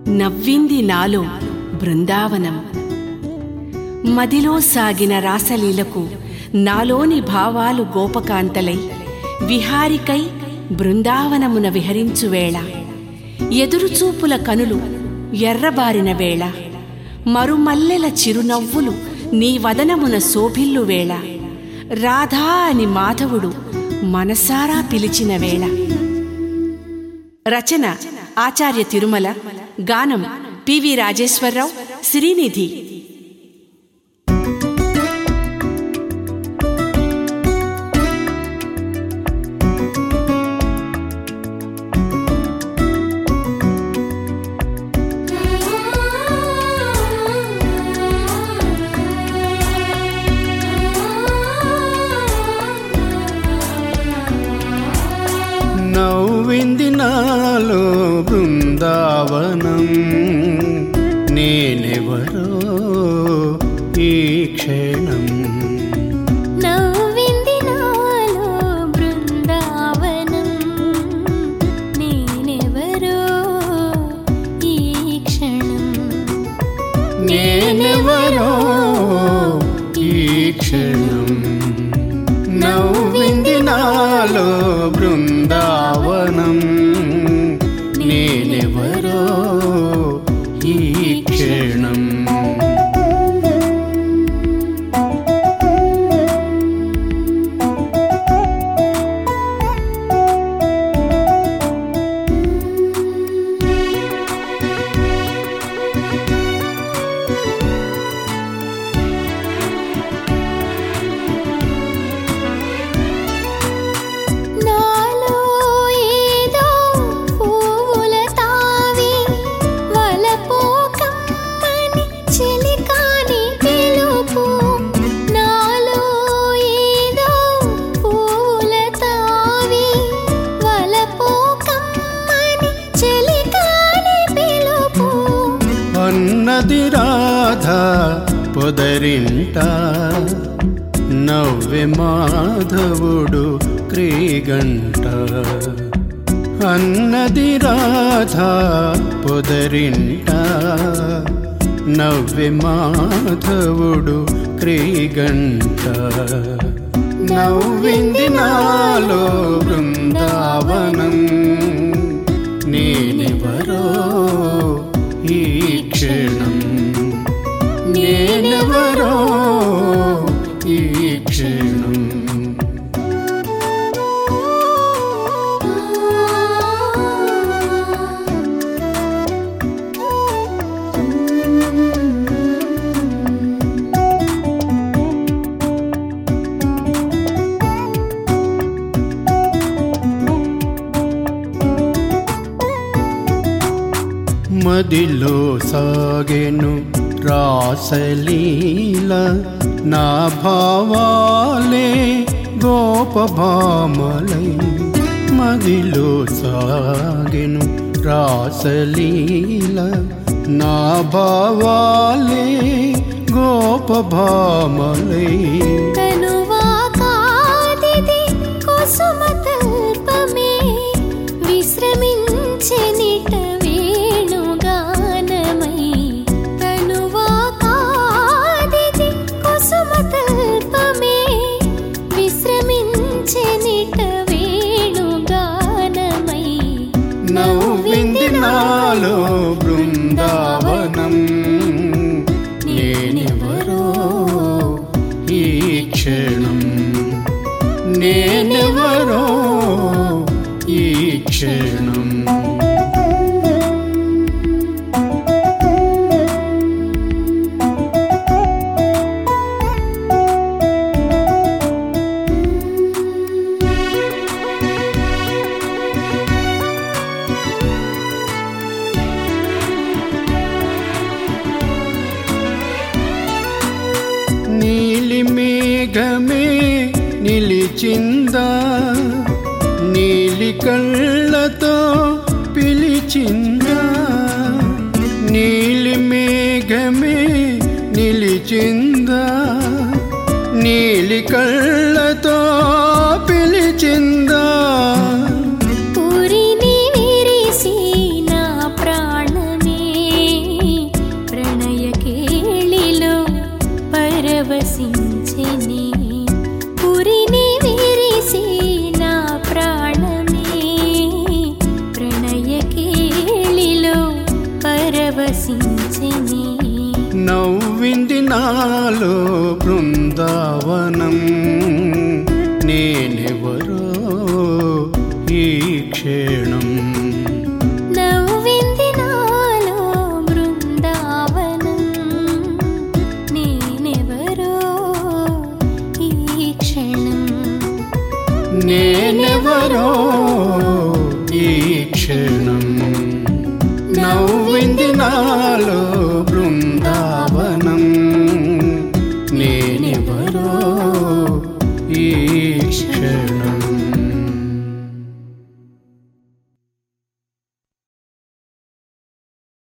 నవ్వింది నాలో బృందావనం మదిలో సాగిన రాసలీలకు నాలోని భావాలు గోపకాంతలై విహారికై బృందావనమున విహరించువేళ ఎదురుచూపుల కనులు ఎర్రబారిన వేళ మరుమల్లెల చిరునవ్వులు నీ వదనమున శోభిల్లు వేళ రాధా అని మాధవుడు మనసారా పిలిచిన వేళ రచన ఆచార్య తిరుమల గానం పివి రాజేశ్వరరావు శ్రీనిధి నవ్వింది నాలో బృందావనం నేనెవరో ఈ క్షణం నవ్వింది నాలో బృందావనం నేనెవరో ఈ క్షణం నేనెవరో ఈ క్షణం నవ్వింది నాలో బృందావనం నేనెవరో ఈ క్షణం నాలో ఏదో పువ్వుల తావి వలపు కమ్మని చెలికాని పిలుపు నాలో ఏదో పువ్వుల తావి వలపు కమ్మని చెలికాని పిలుపు అన్నది రాధ పొదరింట నవ్వె మాధవుడు క్రీగంట అన్నది రాధ పొదరింట నవ్వె మాధవుడు క్రీగంట నవ్వింది నాలో బృందావనం నేనెవరో ఈ క్షణం నేనెవరో ఈ క్షణం మదిలో సాగెను రాసలీల నా భావాలే గోపభామలై మదిలో సాగెను రాసలీల నా భావాలే గోపభామలై కనువా కాదిది కుసుమతల్పమే విశ్రమించెనిట వేణుగానమై కనువా కాదిది కుసుమతల్పమే విశ్రమించెనిట వేణుగానమై నవ్వింది నాలో బృందావనం నేనెవరో ఈ క్షణం నేనెవరో ఈ క్షణం నీలి మేఘమే నిలిచిందా నీలి కళ్ళతో పిలిచిందా నీలి మేఘమే నిలిచిందా నీలి కళ్ళతో పిలిచిందా పురిని విరిసి నా ప్రాణమే పరవశించెనే నవ్వింది నాలో బృందావనం నేనెవరో ఈ క్షణం నవ్వింది నాలో బృందావనం నేనెవరో ఈ క్షణం నేనెవరో ఈ క్షణం నవ్వింది నాలో